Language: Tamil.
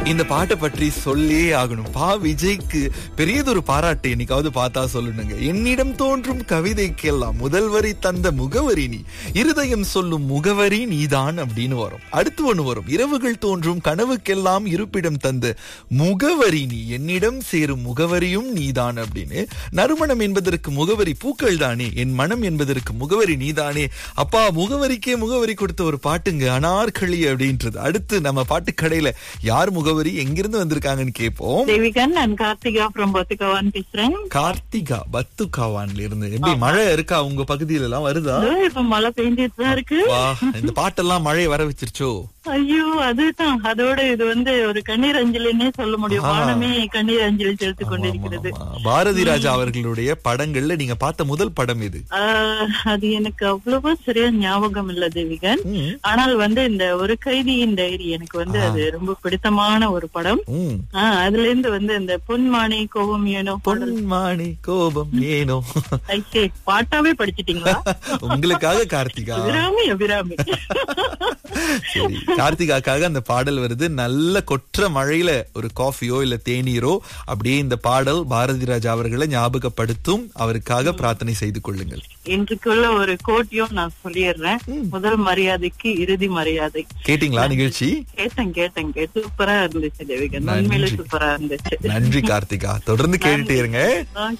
இந்த பாட்டை பற்றி சொல்லே ஆகணும் பா விஜய்க்கு பெரியதொரு பாராட்டு என்னைக்காவது பார்த்தா சொல்லணுங்க என்னிடம் தோன்றும் கவிதைக்கெல்லாம் முதல் வரி தந்த முகவரி நீ இருதயம் சொல்லும் முகவரி நீதான் அப்படின்னு வரும் அடுத்து ஒண்ணு வரும் இரவுகள் தோன்றும் கனவுக்கெல்லாம் இருப்பிடம் தந்த முகவரி நீ என்னிடம் சேரும் முகவரியும் நீதான் அப்படின்னு நறுமணம் என்பதற்கு முகவரி பூக்கள் தானே என் மனம் என்பதற்கு முகவரி நீதானே அப்பா முகவரிக்கே முகவரி கொடுத்த ஒரு பாட்டுங்க அனார்களி அப்படின்றது அடுத்து நம்ம பாட்டு கடையில யார் முகவரி எங்கிருந்து வந்திருக்காங்கன்னு கேட்போம் தேவிகன் நான் கார்த்திகா ஃப்ரம் பத்துகவான் பேசுறேன் கார்த்திகா பத்துகாவான்ல இருந்து எப்படி மழை இருக்கா உங்க பகுதியில எல்லாம் வருதா இதோ இப்ப மழை பெஞ்சிட்டு தான் இருக்கு வா இந்த பாட்டெல்லாம் மழையை வர வச்சிருச்சோ ஐயோ அதுதான் அதோட இது வந்து ஒரு கண்ணீர் அஞ்சலின்னே சொல்ல முடியும் ஆ. வானமே கண்ணீர் அஞ்சலி செலுத்திக் கொண்டிருக்கிறது ஆமா. பாரதி ராஜா அவர்களுடைய படங்கள்ல நீங்க பார்த்த முதல் படம் இது ஆஹ், அது எனக்கு அவ்வளவா சரியா ஞாபகம் இல்ல தேவிகன் ம், ஆனால் வந்து இந்த ஒரு கைதியின் டைரி எனக்கு வந்து அது ரொம்ப பிடித்தமான ஒரு படம் ம். ஆஹ், அதுல இருந்து வந்து இந்த பொன்மானி கோபம் ஏனோ பாடல் பொன்மானி கோபம் ஏனோ ஐசே பாட்டாவே படிச்சிட்டீங்களா உங்களுக்காக கார்த்திகா அபிராமி அபிராமி சரி கார்த்திகாக்காக அந்த பாடல் வருது நல்ல கொற்ற மழையில ஒரு காஃபியோ இல்ல தேநீரோ அப்படியே இந்த பாடல் பாரதி ராஜா அவர்களை ஞாபகப்படுத்தும் அவருக்காக பிரார்த்தனை செய்து கொள்ளுங்கள் இன்றைக்குள்ள ஒரு கோட்டியும் நான் சொல்லிடுறேன் முதல் மரியாதைக்கு இறுதி மரியாதை கேட்டீங்களா நிகழ்ச்சி கேட்டேன் கேட்டேன் கேட்டு சூப்பரா இருந்துச்சு தேவிகன் நன்றி. உண்மையிலே சூப்பரா இருந்துச்சு நன்றி கார்த்திகா தொடர்ந்து கேட்டுட்டே இருங்க ஆ,